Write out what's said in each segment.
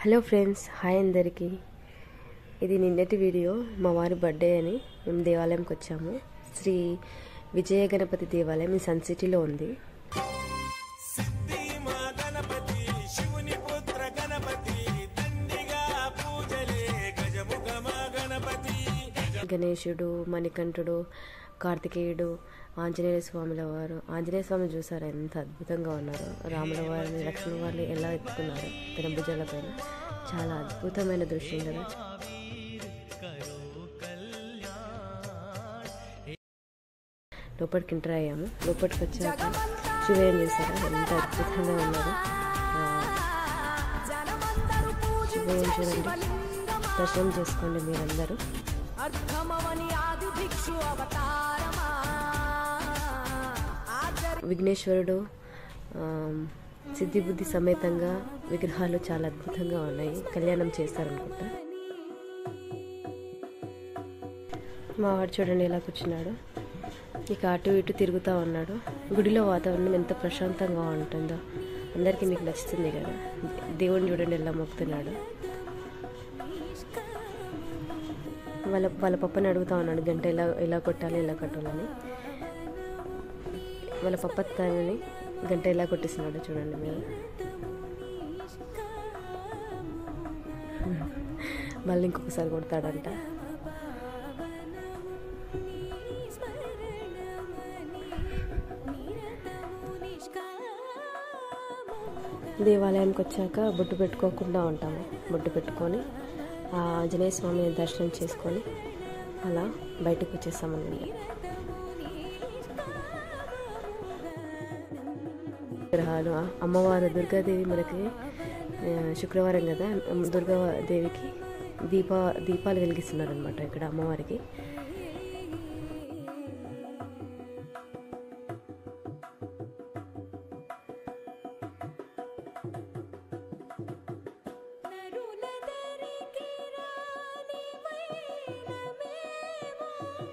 hello friends hi అందరికీ ఇది నిన్నటి వీడియో మా వారి బర్త్డే అని మేము దేవాలయంకి వచ్చాము శ్రీ విజయ గణపతి దేవాలయం ఈ సన్ సిటీలో ఉంది సిద్ధి మా గణపతి శివుని పుత్ర గణపతి దండిగా పూజలే గజముఖ మా గణపతి గణేశుడు మణికంఠుడు కార్తికేయుడు ఆంజనేయ స్వాముల వారు ఆంజనేయ స్వామి చూసారు ఎంత అద్భుతంగా ఉన్నారు రాముల వారిని లక్ష్మణ వారిని ఎలా ఎత్తుకున్నారు తన భుజాలపైన చాలా అద్భుతమైన దృశ్యం కదా లోపలికి ఎంటర్ అయ్యాము లోపలికి వచ్చాక శివయ్యం చేశారు ఎంత అద్భుతంగా ఉన్నారు ఆ, శివయ్యం చూడండి దర్శనం చేసుకోండి మీరందరూ అర్ధమవని ఆది భిక్షు అవతారమా ఆచరి విఘ్నేశ్వరుడు ఆ, సిద్ధిబుద్ధి సమేతంగా విగ్రహాలు చాలా అద్భుతంగా ఉన్నాయి కళ్యాణం చేస్తారనుకుంటా మా వాడు చూడండి ఎలా కూర్చున్నాడు ఇక అటు ఇటు తిరుగుతూ ఉన్నాడు గుడిలో వాతావరణం ఎంత ప్రశాంతంగా ఉంటుందో అందరికీ మీకు నచ్చుతుంది కదా దేవుడిని చూడండి ఎలా మొక్కుతున్నాడు వాళ్ళ వాళ్ళ పప్పని అడుగుతా ఉన్నాడు గంట ఎలా ఎలా కొట్టాలి ఎలా కట్టాలని వాళ్ళ పప్ప తనని గంట ఎలా కొట్టేస్తున్నాడో చూడండి మీరు మళ్ళీ ఇంకొకసారి కొడతాడంట దేవాలయానికి వచ్చాక బొట్టు పెట్టుకోకుండా ఉంటాము బొట్టు పెట్టుకొని ఆ ఆంజనేయ స్వామిని దర్శనం చేసుకొని అలా బయటకు వచ్చేస్తామన్నమాట విగ్రహాలు ఆ అమ్మవారు దుర్గాదేవి మనకి ఆ, శుక్రవారం కదా దుర్గాదేవికి దీప దీపాలు వెలిగిస్తున్నారు అనమాట ఇక్కడ అమ్మవారికి నరులదరికి రాని వైనమేమో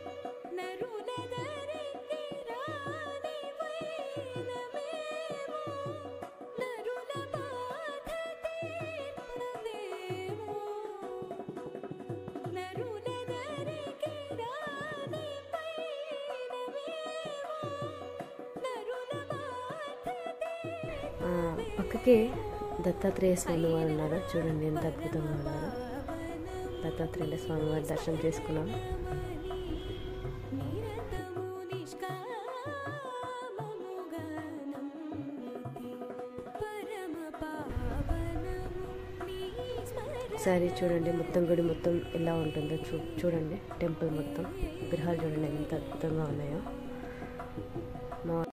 నరులదరికి రాని వైనమేమో నరుల బాధ తీర్చునదేమో నరులదరికి రాని వైనమేమో నరుల బాధ ఆ, పక్కకే దత్తాత్రేయ స్వామి వారు ఉన్నారు చూడండి ఎంత అద్భుతంగా ఉన్నారు దత్తాత్రేయ స్వామి వారి దర్శనం చేసుకున్నాం నిరతము నిష్కామముగా నమ్మితి పరమ పావనము నీ స్మరణ ఒకసారి చూడండి మొత్తం గుడి మొత్తం ఎలా ఉంటుందో చూ చూడండి టెంపుల్ మొత్తం విగ్రహాలు చూడండి ఎంత అద్భుతంగా ఉన్నాయో మా